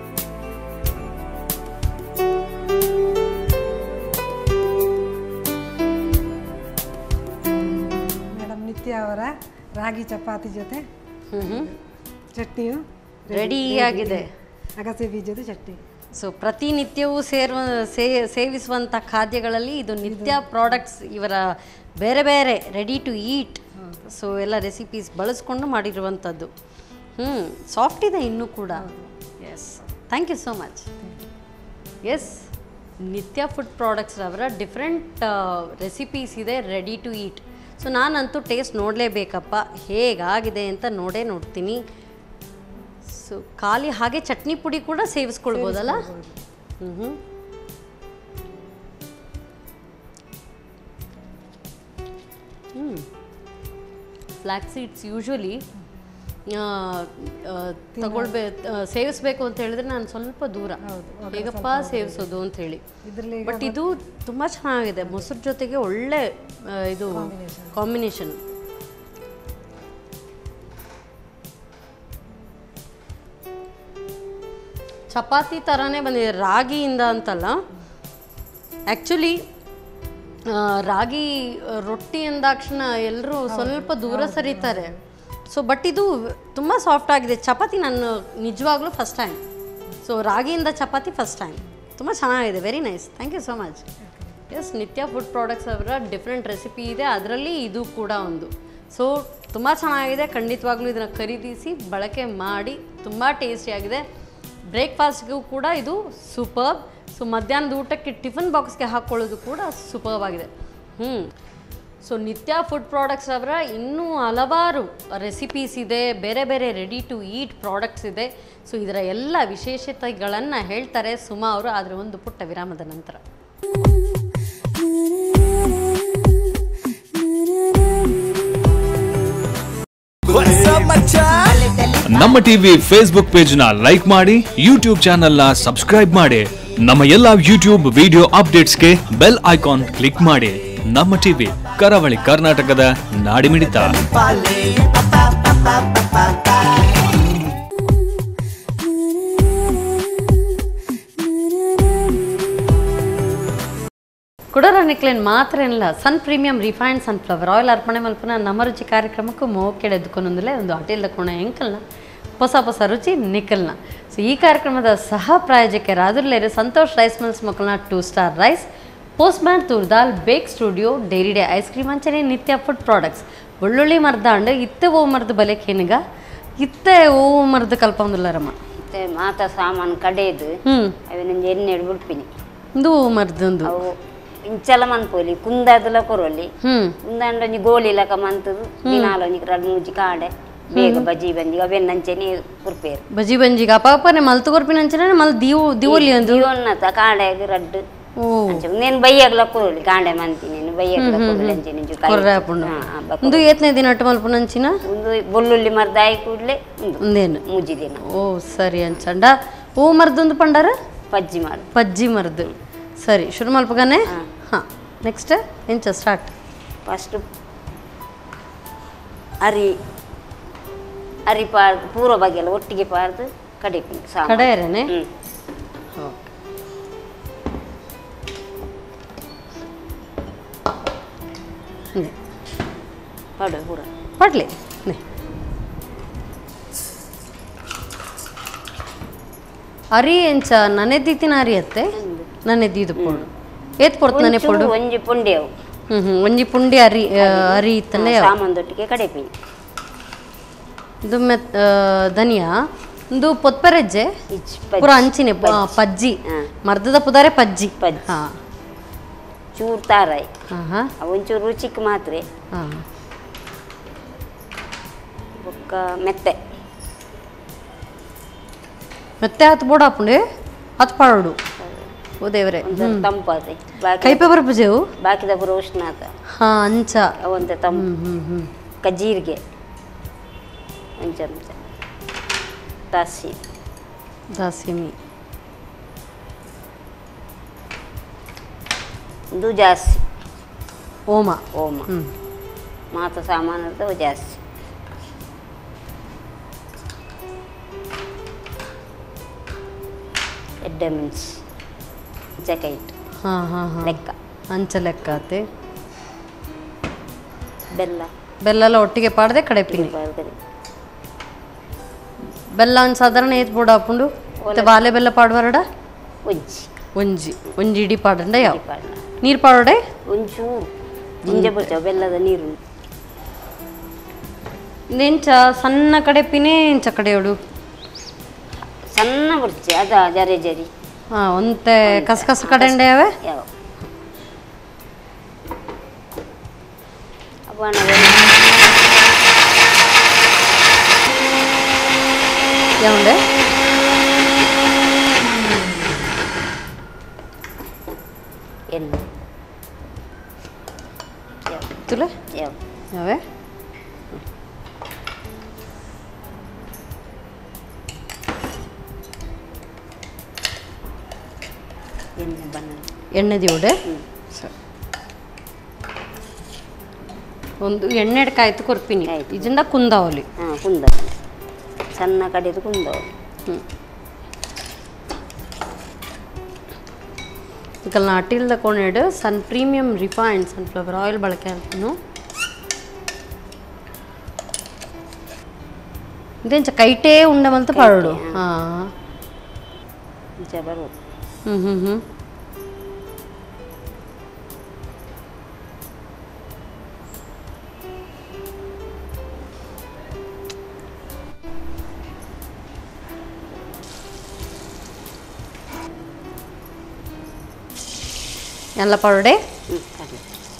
ಮೇಡಮ್ ನಿತ್ಯ ಅವರ ರಾಗಿ ಚಪಾತಿ ಜೊತೆ ಹ್ಮ್ ಹ್ಮ್ ಚಟ್ನಿಯು ರೆಡಿ ಆಗಿದೆ ಅಗಸೆ ಬೀಜದ ಚಟ್ನಿ ಸೊ ಪ್ರತಿನಿತ್ಯವೂ ಸೇರುವ ಸೇ ಸೇವಿಸುವಂಥ ಖಾದ್ಯಗಳಲ್ಲಿ ಇದು ನಿತ್ಯ ಪ್ರಾಡಕ್ಟ್ಸ್ ಇವರ ಬೇರೆ ಬೇರೆ ರೆಡಿ ಟು ಈಟ್ ಸೊ ಎಲ್ಲ ರೆಸಿಪೀಸ್ ಬಳಸ್ಕೊಂಡು ಮಾಡಿರುವಂಥದ್ದು ಹ್ಞೂ ಸಾಫ್ಟ್ ಇದೆ ಇನ್ನೂ ಕೂಡ yes thank you so much yes Nitya food products ಅವರ ಡಿಫ್ರೆಂಟ್ ರೆಸಿಪೀಸ್ ಇದೆ ರೆಡಿ ಟು ಈಟ್ ಸೊ ನಾನಂತೂ ಟೇಸ್ಟ್ ನೋಡಲೇಬೇಕಪ್ಪ ಹೇಗಾಗಿದೆ ಅಂತ ನೋಡೇ ನೋಡ್ತೀನಿ ಸೊ ಖಾಲಿ ಹಾಗೆ ಚಟ್ನಿ ಪುಡಿ ಕೂಡ ಸೇವಿಸ್ಕೊಳ್ಬೋದಲ್ಲ ಹ್ಞೂ ಹ್ಞೂ ಹ್ಞೂ ಫ್ಲ್ಯಾಕ್ ಸೀಡ್ಸ್ ಯೂಶ್ವಲಿ ತಗೊಳ್ಬೇ ಆ, ಸೇವಿಸ್ಬೇಕು ಅಂತ ಹೇಳಿದ್ರೆ ನಾನು ಸ್ವಲ್ಪ ದೂರ ಹೇಗಪ್ಪ ಸೇವಿಸೋದು ಅಂತ ಹೇಳಿ ಇದರಲ್ಲಿ ಬಟ್ ಇದು ತುಂಬ ಚೆನ್ನಾಗಿದೆ ಮೊಸರು ಜೊತೆಗೆ ಒಳ್ಳೆ ಆ, ಇದು ಕಾಂಬಿನೇಷನ್ ಚಪಾತಿ ಥರನೇ ಬಂದಿದೆ ರಾಗಿಯಿಂದ ಅಂತಲ್ಲ ಆ್ಯಕ್ಚುಲಿ ರಾಗಿ ಆ, ರೊಟ್ಟಿ ಅಂದಾಕ್ಷಣ ಎಲ್ಲರೂ ಸ್ವಲ್ಪ ದೂರ ಸರಿತಾರೆ ಸೊ ಬಟ್ ಇದು ತುಂಬ ಸಾಫ್ಟ್ ಆಗಿದೆ ಚಪಾತಿ ನಾನು ನಿಜವಾಗ್ಲೂ ಫಸ್ಟ್ ಟೈಮ್ ಸೊ ರಾಗಿಯಿಂದ ಚಪಾತಿ ಫಸ್ಟ್ ಟೈಮ್ ತುಂಬ ಚೆನ್ನಾಗಿದೆ very nice thank you so much yes Nitya food products ಅವರ ಡಿಫ್ರೆಂಟ್ ರೆಸಿಪಿ ಇದೆ ಅದರಲ್ಲಿ ಇದು ಕೂಡ ಒಂದು ಸೊ ತುಂಬ ಚೆನ್ನಾಗಿದೆ ಖಂಡಿತವಾಗ್ಲೂ ಇದನ್ನು ಖರೀದಿಸಿ ಬಳಕೆ ಮಾಡಿ ತುಂಬ ಟೇಸ್ಟಿಯಾಗಿದೆ ಬ್ರೇಕ್ಫಾಸ್ಟ್ಗೂ ಕೂಡ ಇದು ಸೂಪರ್ಬ್ ಸೊ ಮಧ್ಯಾಹ್ನದ ಊಟಕ್ಕೆ ಟಿಫನ್ ಬಾಕ್ಸ್ಗೆ ಹಾಕ್ಕೊಳ್ಳೋದು ಕೂಡ ಸೂಪರ್ಬ್ ಆಗಿದೆ ಹ್ಞೂ ಸೊ ನಿತ್ಯ ಫುಡ್ ಪ್ರಾಡಕ್ಟ್ಸ್ ಅವರ ಇನ್ನೂ ಹಲವಾರು ರೆಸಿಪೀಸ್ ಇದೆ ಬೇರೆ ಬೇರೆ ರೆಡಿ ಟು ಈಟ್ ಪ್ರಾಡಕ್ಟ್ಸ್ ಇದೆ ಸೊ ಇದರ ಎಲ್ಲ ವಿಶೇಷತೆಗಳನ್ನು ಹೇಳ್ತಾರೆ ಸುಮಾ ಅವರು ಆದರೆ ಒಂದು ಪುಟ್ಟ ವಿರಾಮದ ನಂತರ ನಮ್ಮ ಟಿವಿ ಫೇಸ್ಬುಕ್ ಪೇಜ್ ನ ಲೈಕ್ ಮಾಡಿ ಯೂಟ್ಯೂಬ್ ಚಾನೆಲ್ ನ ಸಬ್ಸ್ಕ್ರೈಬ್ ಮಾಡಿ ನಮ್ಮ ಎಲ್ಲಾ ಯೂಟ್ಯೂಬ್ ವಿಡಿಯೋ ಅಪ್ಡೇಟ್ಸ್ಗೆ ಬೆಲ್ ಐಕಾನ್ ಕ್ಲಿಕ್ ಮಾಡಿ ನಮ್ಮ ಟಿವಿ ಕರಾವಳಿ ಕರ್ನಾಟಕದ ನಾಡಿಮಿಡಿತ ಕುಡರ ನಿಕ್ಲೇನ್ ಮಾತ್ರ ಏನಿಲ್ಲ Sun Premium refined sunflower oil ಅರ್ಪಣೆ ಮಲ್ಪನ ನಮ್ಮ ರುಚಿ ಕಾರ್ಯಕ್ರಮಕ್ಕೂ ಮೋಕೆಡೆದುಕೊಂದೊಂದಲೇ ಒಂದು ಹೋಟೆಲ್ದ ಕೋಣ ಎಂಕಲ್ನ ಹೊಸ ಹೊಸ ರುಚಿ ನಿಖಲ್ನ ಸೊ ಈ ಕಾರ್ಯಕ್ರಮದ ಸಹ ಪ್ರಾಯೋಜಕರಾದುರ್ಲೇರು ಸಂತೋಷ್ ರೈಸ್ ಮಿಲ್ಸ್ ಮಕ್ಕಳನ್ನ two star rice postman toor dal bake studio dairy day ice cream ಅಂಚನೆ ನಿತ್ಯ ಫುಡ್ ಪ್ರಾಡಕ್ಟ್ಸ್ ಒಳ್ಳೊಳ್ಳಿ ಮರ್ದಾಂಡ್ ಇತ್ತೆ ಓ ಮರ್ದು ಬಲೆಕ್ ಏನಿಗ ಇತ್ತೆ ಓ ಮರ್ದು ಕಲ್ಪಂದುಲ್ಲಾರಮ್ಮ ಮತ್ತೆ ಮಾತ ಸಾಮಾನು ಕಡೆಯದು ಹ್ಞೂ ಅవి ನಂಜಿ ಎಣ್ಣೆ ಬಿಡ್ಪಿನಿ ಇದು ಓ ಮರ್ದೊಂದು ಅವು ಇಂಚಲ ಮನ್ಪೋಲಿ ಕುಂದಾದಲ ಕೊರೊಲಿ ಹ್ಞೂ ಕುಂದಾಂಡ ಒಂಜಿ ಗೋಲಿ ಲಕ ಮಂತದು ದಿನಾಲ ಒಂಜಿ ರಡ್ ಮೂಜಿ ಕಾಡೆ ಬೇಗ ಬಜ್ಜಿ ಬಂದಿ ಅವೆನ್ನಂಚನೆ ಕುರ್ಪೇರು ಬಜಿ ಬಂಜಿಗ ಅಪ್ಪ ಅಪ್ಪನೆ ಮಲ್ತು ಕೊರ್ಪಿನಂಚನೆ ಮಲ್ ದೀವು ದಿವಲಿ ಅಂದು ಇವನ್ನತ ಕಾಡೆಗ್ ರಡ್ ಓ నేను బయ్యగల కూరలు కాండే మంతి నేను బయ్యగల కూరలు అంచి నుంచి ಕೊರ್ರೆ ಹಾಪುಂಡು ಒಂದು ಏತ್ನೇ ದಿನ ಅಟ್ಟು ಮಲ್ಪುನಂಚಿನ ముందు బొల్లుల్లి మరదాయి కూడలే ಒಂದೇನು ముజ్జి తిన ಓ ಸರಿ ಅಂಚಂಡ ಓ ಮರ್ದೊಂದು ಪಂಡಾರ పజ్జి మాడు ಪಜ್ಜಿ ಮರ್ದು ಸರಿ ಶುರು ಮಲ್ಪಗಾನೆ ಹಾಂ ನೆಕ್ಸ್ಟ್ ಎಂಚ ಸ್ಟಾರ್ಟ್ ఫస్ట్ ಅರಿ ಅರಿ ಪಾರ್ದು ಪೂರ್ವ ಬಗೆಲ್ಲ ಒಟ್ಟಿಗೆ ಪಾರ್ದು ಕಡಿಪಿ ಸಾಂಬಾರ್ ಕಡೆಯರೇನೆ ಹ್ಮ್ ಇದೆ ಪಡು ಪೂರ ಪಡ್ಲಿ ನೆ. ಅರಿ ಎಂಚ ನನೆದ್ದಿತ್ತಿನ ಅರಿ ಅತ್ತೆ ನನೆದ್ದಿದ್ದು ಪೋಡು ಏತ್ ಪೊರ್ತು ನನೆ ಪೋಡು ಒಂಚೂರು ಒಂಜಿ ಪುಂಡಿ ಅವು ಹ್ಮ್ ಹ್ಮ್ ಒಂಜಿ ಪುಂಡಿ ಅರಿ ಆ, ಅರಿ ಇತ್ತಂಡೆ ಸಾಮಾನ್ದೊಟ್ಟಿಗೆ ಕಡಿಪಿ ಇದು ಮೆತ್ ಆ, ಧನಿಯಾ ಒಂದು ಪೊತ್ಪೆರೆಜ್ಜೆ ಇಚ್ ಪಜ್ಜಿ. ಪೂರ ಅಂಚಿನೆ ಪ- ಪಜ್ಜಿ ಹಾ. ಮರ್ದದ ಪುದಾರೆ ಪಜ್ಜಿ ಪಜ್ಜಿ. ಹಾ ಚೂರು ತಾರಾಯಿ ಹಾ ಹಾ ಅವು ಒಂಚೂರು ರುಚಿಗೆ ಮಾತ್ರ ಹಾ ಬೊಕ್ಕ ಮೆತ್ತೆ ಮತ್ತೆ ಹತ್ತು ಬೋಡ ಹಾಪುಂಡೆ ಹತ್ತು ಪಾಡೋಡು ಓ ದೇವ್ರೆ ಒಂಥರ ತಂಪಾತೆ ಬಾಕಿ ಕೈಪೆ ಬರ್ಪಜೆವು ಬಾಕಿದ ಪೂರ ಉಷ್ಣ ಆತ ಹಾ ಅಂಚ ಅವಂತೆ ತಂಪು ಹ್ಮ್ ಹ್ಮ್ ಹ್ಮ್ ಕಜ್ಜೀರಿಗೆ ಒಂದು ಚಮಚ ತಾಸಿ ದಾಸಿಮಿ ಇದು ಜಾಸ್ತಿ ಓಮ ಓಮ ಹ್ಮ್ ಮಾತ ಸಾಮಾನು ಇರ್ತವೆ ಜಾಸ್ತಿ ಎಡ್ಡೆ ಮೆಣಸು ಜಕೈಟ್ ಹಾ ಹಾ ಹಾ ಲೆಕ್ಕ ಅಂಚ ಲೆಕ್ಕ ಆತೆ ಬೆಲ್ಲ ಬೆಲ್ಲ ಎಲ್ಲ ಒಟ್ಟಿಗೆ ಪಾಡದೆ ಕಡೆಪಿನಿ ಬರ್ಗರಿ ಬೆಲ್ಲ ಒಂದು ಸಾಧಾರಣ ಏತ್ ಬೋಡ ಹಾಪುಂಡು ಮತ್ತೆ ಬಾಲೆ ಬೆಲ್ಲ ಪಾಡ್ವಾರಡ ಉಜ್ಜಿ ಒಂಜಿ ಒಂಜಿ ಇಡಿ ಪಾಡಂಡ ಯಾವ ಪಾಡ ನೀರು ಪಾಡೋಡೆ ಒಂಚೂರು ಜಿಂಜೆ ಬರ್ತಾವೆ ಬೆಲ್ಲದ ನೀರು ಇಂಚ ಸಣ್ಣ ಕಡೆ ಪಿನೇ ಇಂಚ ಕಡೆಯೋಡು ಸಣ್ಣ ಬರ್ಚಿ ಅದ ಜರಿ ಜರಿ ಹಾ ಒಂತೆ ಕಸ ಕಸ ಕಡೆಂಡೆ ಯಾವೆ ಯಾವ ಅಪ್ಪ ಯಾವಂಡೆ ಎಣ್ಣೆ ಯಾವ ತುಲೆ ಯಾವ ಯಾವೆ ಎಣ್ಣೆ ಬಣ್ಣ ಎಣ್ಣೆ ದಿವಡೆ ಒಂದು ಎಣ್ಣೆ ಕಾಯ್ತು ಕೊರ್ಪಿನಿ ಆಯ್ತು. ಇದಿಂದ ಕುಂದಾವಲಿ ಹಾಂ ಕುಂದ ಸಣ್ಣ ಕಡೆದು ಕುಂದವು ಈಗ ನಾಟಿಲ್ ತಗೊಂಡು Sun Premium refined sunflower oil ಬಳಕೆ ಆಗ್ತಾನು ಇದೇಂಚ ಕೈಟೇ ಉಂಡಮಂತ ಪರಡು ಹಾಂ ಇಂಚ ಬರುವುದು ಹ್ಞೂ ಹ್ಞೂ ಹ್ಞೂ ಎಲ್ಲ ಪರಡೆ ಹ್ಞೂ ಕಡಲೆ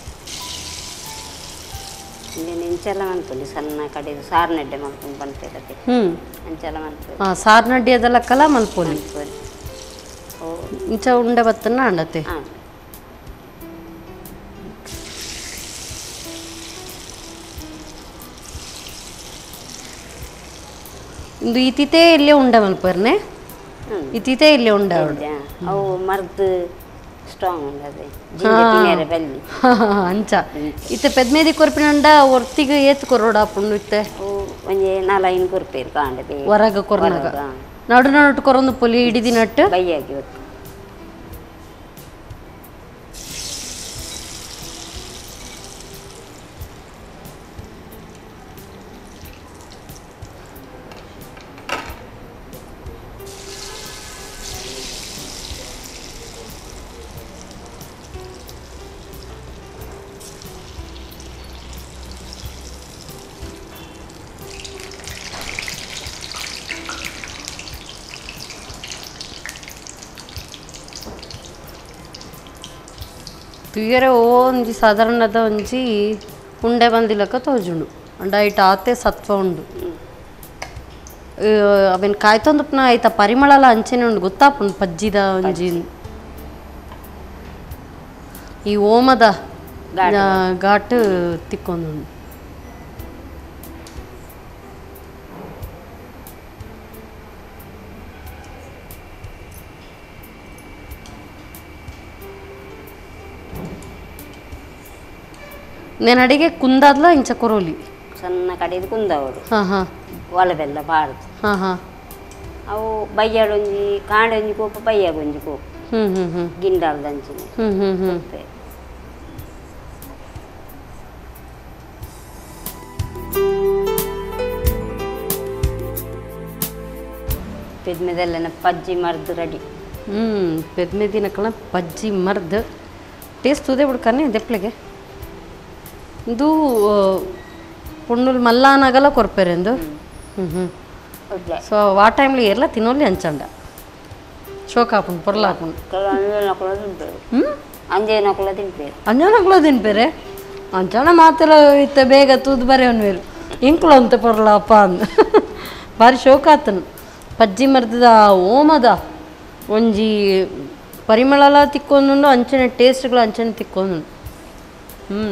ಇಂದೇನು ಇಂಚೆಲ್ಲ ಮಲ್ಪೊಲಿ ಸಣ್ಣ ಕಡೆದು ಸಾರ್ನೆಡ್ಡೆ ಮಲ್ಕೊಂಡು ಬಂತೇಲತ್ತೆ ಹ್ಞೂ ಅಂಚೆಲ್ಲ ಮಲ್ಪೊಲಿ ಹಾಂ ಸಾರ್ನಡ್ಡಿ ಅದೆಲ್ಲ ಕಲ ಮಲ್ಪೋಲಿ ಮಲ್ಪೊಲಿ ಓ ಇಂಚ ಉಂಡೆ ಬತ್ತನ್ನ ಅಂಡತ್ತೆ ಹಾಂ ಇಂದು ಈತಿತೆ ಇಲ್ಲೇ ಉಂಡೆ ಮಲ್ಪರ್ನೆ ಹ್ಮ್. ಈತಿತೆ ಇಲ್ಲೇ ಉಂಡೆ ಅವಡು ಹೌದಾ? ಅವು ಮರ್ದು ಸ್ಟ್ರಾಂಗ್ ಉಂಡದೆ ಜಿಂಜೆ ತಿನ್ನೇರೆ ಬಲ್ಲಿ ಅಂಚ ಇತ್ತೆ ಪೆದ್ಮೇದಿ ಕೊರ್ಪಿನಂಡ ಒರ್ತಿಗೆ ಏತ್ ಕೊರೋಡ ಪುಂಡು ಇತ್ತೆ ಅವು ಒಂಜೆ ನಾಲ್ಕೈನು ಕುರ್ಪೇರು ಕಾಂಡೆ ಬೇ ಹೊರಗ ಕೊರ್ನಾಗ ಹೊರಗ. ನಡು ನಡು ಕೊರೊಂದು ಪೊಲಿ ಹಿಡಿದಿ ನಟ್ಟು ಬೈಯಾಗಿ ಹೊತ್ತು ತುಯ್ಯರೆ ಓ ಒಂಜಿ ಸಾಧಾರಣದ ಒಂಜಿ ಉಂಡೆ ಬಂದಿಲಕ ತೋಜುಂಡು ಅಂಡ ಐಟ್ ಆತೆ ಸತ್ವ ಉಂಡು ಅವೇನು ಕಾಯ್ತೊಂದುಪ್ನ ಐತ ಪರಿಮಳಲ ಅಂಚೆನೆ ಉಂಡು ಗೊತ್ತಾಪುಂಡು ಪಜ್ಜಿದ ಒಂಜಿ ಈ ಓಮದ ಘಾಟು. ಆ, ಘಾಟ್ ತಿಕ್ಕೊಂದು నేను అడిగే కుందాద్లో ఇంచ కొరోలి ಸಣ್ಣ ಕಡೆದು ಕುಂದವಡು ಹಾಂ ಹಾಂ ಒಲೆ ಬೆಲ್ಲ ಬಾರದು ಹಾಂ ಹಾಂ ಅವು ಬಯ್ಯಾಡೊಂಜಿ ಕಾಂಡೊಂಜಿ ಕೋಪ ಬಯ್ಯಾಗೊಂಜಿ ಕೋಪ ಹ್ಞೂ ಹ್ಞೂ ಹ್ಞೂ ಗಿಂಡಾಲ್ದಂಚಿನ ಹ್ಞೂ ಹ್ಞೂ ಹ್ಞೂ ಪೆದ್ಮೆದೆಲ್ಲನ ಪಜ್ಜಿ ಮರ್ದು ರೆಡಿ ಹ್ಞೂ పెద్ద కల పజ్జి మర్ద్ టేస్ట్ ఉదే ఇప్పుడు కానీ దెప్పలిಗೆ ಇದು ಪುಣ್ಣುಲ್ ಮಲ್ಲಾನಾಗಲ್ಲ ಕೊರ್ಪೆರೆಂದು ಹ್ಞೂ ಹ್ಞೂ ಒಳ್ಳೆ ಸೊ ಆ ಟೈಮ್ಲಿ ಎಲ್ಲ ತಿನ್ನೋಲಿ ಅಂಚಂಡ ಶೋಕ್ ಹಾಕೊಂಡು ಪೊರ್ಲ ಹಾಕೊಂಡು ಅಂಜೆ ನಕುಲ ತಿಂಪೇರು ಹ್ಞೂ ಅಂಜೆ ನಕುಲ ತಿಂಪೇರು ಅಂಜನಕ್ಲ ತಿನ್ಪೇರೆ ಅಂಚನ ಮಾತೆಲ್ಲ ಇತ್ತ ಬೇಗ ತೂದು ಬರೆ ಅನ್ವೇರು ಇಂಕ್ಲ ಅಂತ ಪೊರ್ಲ ಅಪ್ಪ ಅಂದ ಭಾರಿ ಶೋಕ ಆತನು ಪಜ್ಜಿ ಮರ್ದದ ಓಮದ ಒಂಜಿ ಪರಿಮಳಲ ತಿಕ್ಕೊಂದುಂಡು ಅಂಚನೆ ಟೇಸ್ಟ್ಗಳು ಅಂಚನೆ ತಿಕ್ಕೊಂದು ಹ್ಞೂ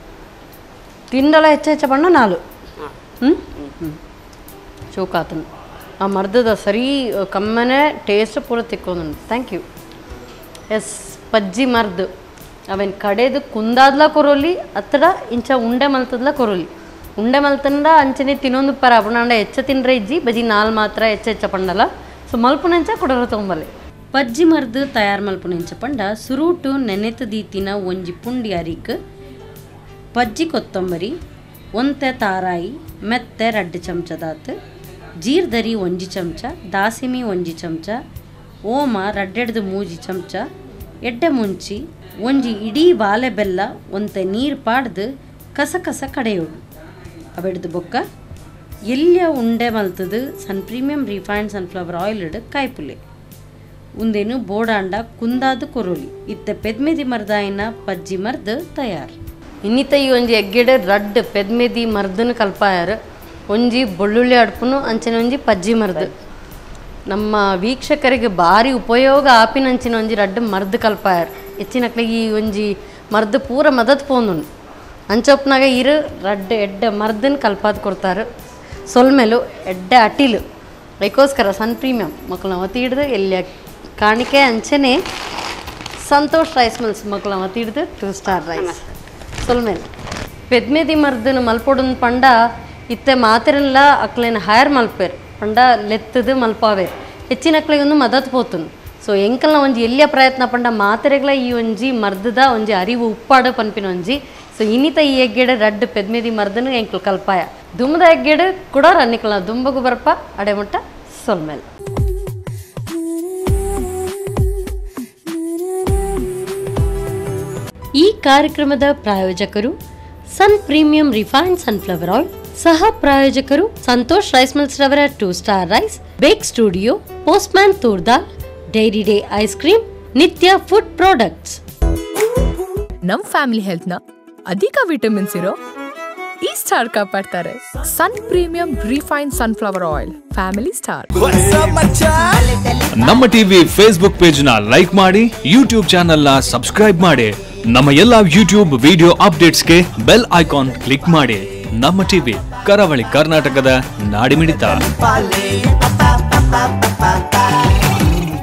ತಿಂಡಲ ಹೆಚ್ಚು ಹೆಚ್ಚು ಬಣ್ಣ ನಾಲು ಹ್ಞೂ ಹ್ಞೂ ಶೋಕ ಆತನು ಆ ಮರ್ದದ ಸರಿ ಕಮ್ಮನೆ ಟೇಸ್ಟ್ ಪೂರ ತಿಕ್ಕೊಂದು ಥ್ಯಾಂಕ್ ಯು ಎಸ್ ಪಜ್ಜಿ ಮರ್ದು ಅವೇನು ಕಡೆದು ಕುಂದಾದ್ಲ ಕೊರೋಲಿ ಅತ್ತಡ ಇಂಚ ಉಂಡೆ ಮಲ್ತದ್ಲ ಕೊರೋಲಿ ಉಂಡೆ ಮಲ್ತಂಡ ಅಂಚನೆ ತಿನ್ನೊಂದು ಪರ ಅಪಣಾಂಡ ಎಚ್ಚ ತಿನ್ರೆ ಇಜ್ಜಿ ಬಜಿ ನಾಲ್ ಮಾತ್ರ ಎಚ್ಚ ಎಚ್ಚ ಪಂಡಲ ಸೊ ಮಲ್ಪುನಂಚ ಕೊಡರ ತೊಂಬಲೆ ಪಜ್ಜಿ ಮರ್ದು ತಯಾರು ಮಲ್ಪುನಂಚ ಪಂಡ ಸುರೂಟು ನೆನೆತ ದೀತಿನ ಒಂಜಿ ಪುಂಡಿ ಅರಿಕ್ ಪಜ್ಜಿ ಕೊತ್ತಂಬರಿ ಒಂತೆ ತಾರಾಯಿ ಮೆತ್ತೆ ರಡ್ಡು ಚಮಚದಾತ್ ಜೀರ್ದರಿ ಒಂಜಿ ಚಮಚ ದಾಸಿಮಿ ಒಂಜಿ ಚಮಚ ಓಮ ರಡ್ಡೆಡ್ದು ಮೂಜಿ ಚಮಚ ಎಡ್ಡೆ ಮುಂಚಿ ಒಂಜಿ ಇಡೀ ಬಾಲೆ ಬೆಲ್ಲ ಒಂತೆ ನೀರು ಪಾಡ್ದು ಕಸ ಕಸ ಕಡೆಯೋಡು ಅವೆಡ್ದು ಬೊಕ್ಕ ಎಲ್ಯ ಉಂಡೆ ಮಲ್ತದು Sun Premium refined sunflower oil ಇಡ್ ಕಾಯ್ಪುಲೆ ಉಂದೇನು ಬೋಡಾಂಡ ಕುಂದಾದು ಕೊರೋಲಿ ಇತ್ತೆ ಪೆದ್ಮೆದಿ ಮರ್ದಾಯಿನ ಪಜ್ಜಿ ಮರ್ದ್ ತಯಾರ್ ಇನ್ನಿತ ಈ ಒಂಜಿ ಎಗ್ಗೆಡೆ ರಡ್ ಪೆದ್ಮೆದಿ ಮರ್ದನ ಕಲ್ಪಾಯರ್ ಒಂಜಿ ಬೆಳ್ಳುಳ್ಳಿ ಅಡ್ಪುನು ಅಂಚನೆ ಒಂಜಿ ಪಜ್ಜಿ ಮರ್ದ್ ನಮ್ಮ ವೀಕ್ಷಕರಿಗೆ ಭಾರಿ ಉಪಯೋಗ ಆಪಿನಂಚಿನ ಒಂಜಿ ರಡ್ಡ್ ಮರ್ದ್ ಕಲ್ಪಾಯರ್ ಹೆಚ್ಚಿನಕ್ಲೆ ಈ ಒಂಜಿ ಮರ್ದ್ ಪೂರ ಮದತ್ ಪೋಂದುಂಡು ಅಂಚೊಪ್ನಾಗ ಇರು ರಡ್ಡ್ ಎಡ್ಡೆ ಮರ್ದನ್ ಕಲ್ಪಾದ್ ಕೊಡ್ತಾರೆ ಸೊಲ್ಮೆಲು ಎಡ್ಡೆ ಅಟಿಲು ಅದಕ್ಕೋಸ್ಕರ ಸನ್ ಪ್ರೀಮಿಯಂ ಮಕ್ಕಳ ಮತಿ ಹಿಡ್ದು ಎಲ್ಲಿ ಕಾಣಿಕೆ ಅಂಚನೆ ಸಂತೋಷ್ ರೈಸ್ ಮಿಲ್ಸ್ ಮಕ್ಕಳ ಮತಿ ಹಿಡ್ದು ಟೂ ಸ್ಟಾರ್ ರೈಸ್ ಸೊಲ್ಮೇಲೆ ಪೆದ್ಮೆದಿ ಮರ್ದನ ಮಲ್ಪೊಡನ್ ಪಂಡ ಇತ್ತೆ ಮಾತಿರಲ್ಲ ಅಕ್ಲೇನ ಹೈರ್ ಮಲ್ಪೇರ್ ಪಂಡ ಲೆತ್ತದು ಮಲ್ಪಾವೆ ಹೆಚ್ಚಿನ ಅಕ್ಳಿಗೊಂದು ಮದತ್ ಪೋತುನ್ ಸೊ ಎಂಕಲ್ನ ಒಂಜಿ ಎಲ್ಲಿಯ ಪ್ರಯತ್ನ ಪಂಡ ಮಾತೆರೆಗ್ಲ ಈ ಒಂಜಿ ಮರ್ದದ ಒಂಜಿ ಅರಿವು ಉಪ್ಪಾಡು ಪನ್ಪಿನ ಒಂಜಿ ಸೊ ಇನ್ನಿತ ಈ ಎಗ್ಗೆಡೆ ರಡ್ಡ್ ಪೆದ್ಮೆದಿ ಮರ್ದನು ಎಂಕಲ್ ಕಲ್ಪಾಯ ದುಂಬದ ಎಗ್ಗೆಡೆ ಕೂಡ ರನ್ನಿಕಲ್ನ ದುಂಬಗು ಬರ್ಪ ಅಡೆಮುಟ್ಟ ಸೊಲ್ಮೇಲ್ ಈ ಕಾರ್ಯಕ್ರಮದ ಪ್ರಾಯೋಜಕರು Sun Premium refined sunflower oil ಸಹ ಪ್ರಾಯೋಜಕರು ಸಂತೋಷ್ ರೈಸ್ ಮಿಲ್ಸ್ ರವರ two star rice bake studio postman toor dal dairy day ice cream Nitya food products ನಮ್ ಫ್ಯಾಮಿಲಿ ಹೆಲ್ತ್ನ ಅಧಿಕ ವಿಟಮಿನ್ಸ್ ಇರೋ ಈ ಸ್ಟಾರ್ ಕಾಪಾಡ್ತಾರೆ Sun Premium refine sunflower oil family star ನಮ್ಮ ಟಿವಿ ಫೇಸ್ಬುಕ್ ಪೇಜ್ ನ ಲೈಕ್ ಮಾಡಿ ಯೂಟ್ಯೂಬ್ ಚಾನೆಲ್ ನ ಸಬ್ಸ್ಕ್ರೈಬ್ ಮಾಡಿ ನಮ್ಮ ಎಲ್ಲಾ ಯೂಟ್ಯೂಬ್ ವಿಡಿಯೋ ಅಪ್ಡೇಟ್ಸ್ಗೆ ಬೆಲ್ ಐಕಾನ್ ಕ್ಲಿಕ್ ಮಾಡಿ ನಮ್ಮ ಟಿವಿ ಕರಾವಳಿ ಕರ್ನಾಟಕದ ನಾಡಿಮಿಡಿತ Pale, pa pa pa pa pa pa.